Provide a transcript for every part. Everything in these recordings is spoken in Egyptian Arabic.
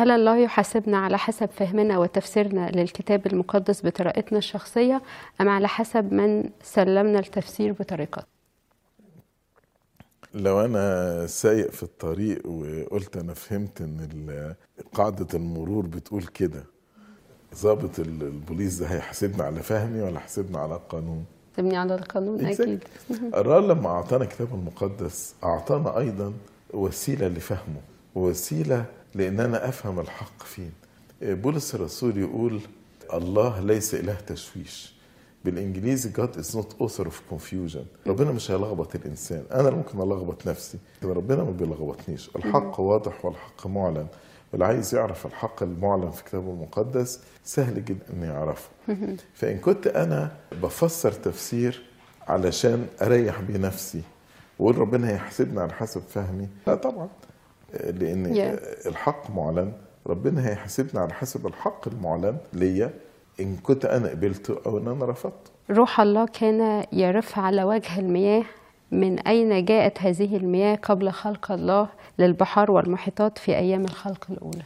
هل الله يحاسبنا على حسب فهمنا وتفسيرنا للكتاب المقدس بطريقتنا الشخصية أم على حسب من سلمنا التفسير بطريقته لو انا سايق في الطريق وقلت انا فهمت ان ال- قاعدة المرور بتقول كده ضابط ال- البوليس ده هيحاسبني على فهمي ولا هيحاسبني على القانون تبني على القانون أكيد الرب لما اعطانا الكتاب المقدس اعطانا ايضا وسيله لفهمه ووسيله لان انا افهم الحق فين بولس الرسول يقول الله ليس اله تشويش بالانجليزي God is not author of confusion ربنا مش هيلخبط الانسان انا اللي ممكن الخبط نفسي لكن ربنا ما بيلخبطنيش الحق واضح والحق معلن واللي عايز يعرف الحق المعلن في كتابه المقدس سهل جدا انه يعرفه فان كنت انا بفسر تفسير علشان اريح بيه نفسي واقول ربنا هيحاسبني على حسب فهمي لا طبعا لان Yeah. الحق معلن ربنا هيحاسبني على حسب الحق المعلن ليا ان كنت انا قبلته او ان انا رفضته روح الله كان يرف على وجه المياه من أين جاءت هذه المياه قبل خلق الله للبحار والمحيطات في أيام الخلق الأولى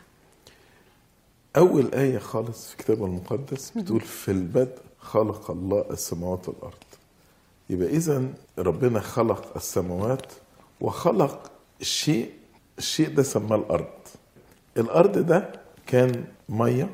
اول ايه خالص في كتابه المقدس بتقول في البدء خلق الله السماوات والارض يبقى اذا ربنا خلق السماوات وخلق الشيء الشيء ده سماه الارض الارض ده كان ميه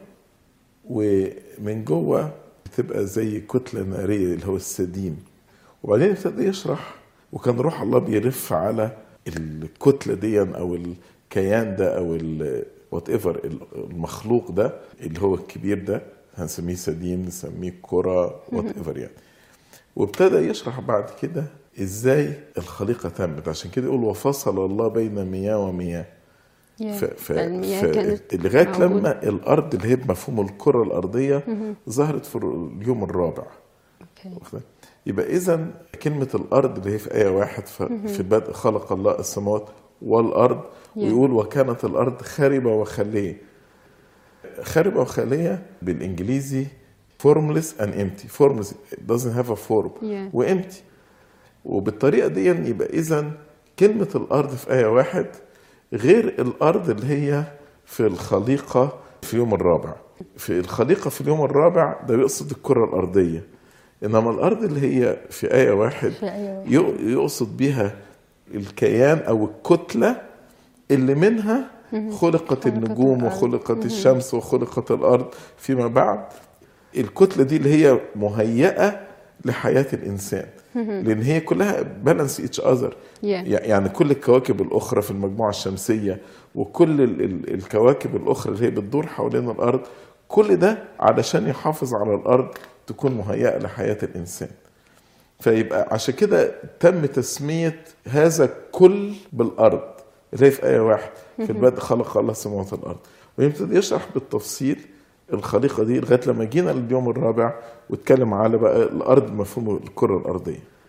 ومن جوه بتبقى زي كتله ناريه اللي هو السديم وبعدين ابتدى يشرح وكان روح الله بيرف على الكتله دي او الكيان ده او وات ايفر المخلوق ده اللي هو الكبير ده هنسميه سديم نسميه كرة وات ايفر يعني وابتدى يشرح بعد كده ازاي الخليقه تمت عشان كده يقول وفصل الله بين مياه ومياه ف... ف... المياه ف... كانت لغايه موجودة. لما الارض اللي هي بمفهوم الكره الارضيه ظهرت في اليوم الرابع أوكي. واخد بالك؟ يبقى اذا كلمه الارض اللي هي في ايه واحد ف- في البدء خلق الله السماوات والارض ويقول وكانت الارض خاربه وخاليه خاربه وخاليه بالانجليزي formless and empty formless it doesn't have a form Yeah. وامتي وبالطريقه دي يبقى اذا كلمه الارض في ايه واحد غير الارض اللي هي في الخليقه في اليوم الرابع في الخليقه في اليوم الرابع ده بيقصد الكره الارضيه انما الارض اللي هي في ايه واحد في آية واحد. يق- يقصد بيها الكيان او الكتله اللي منها خلقت النجوم الأرض. وخلقت الشمس وخلقت الارض فيما بعد الكتله دي اللي هي مهيئه لحياه الانسان لان هي كلها بالانس ايتش اذر Yeah. يعني كل الكواكب الاخرى في المجموعه الشمسيه وكل ال- ال- الكواكب الاخرى اللي هي بتدور حوالين الارض كل ده علشان يحافظ على الارض تكون مهيئه لحياه الانسان فيبقى عشان كده تم تسمية هذا كل بالأرض اللي هي في آية واحد في البدء خلق الله السماوات والأرض ويبتدي يشرح بالتفصيل الخليقة دي لغاية لما جينا لليوم الرابع واتكلم على بقى الأرض بمفهوم الكرة الأرضية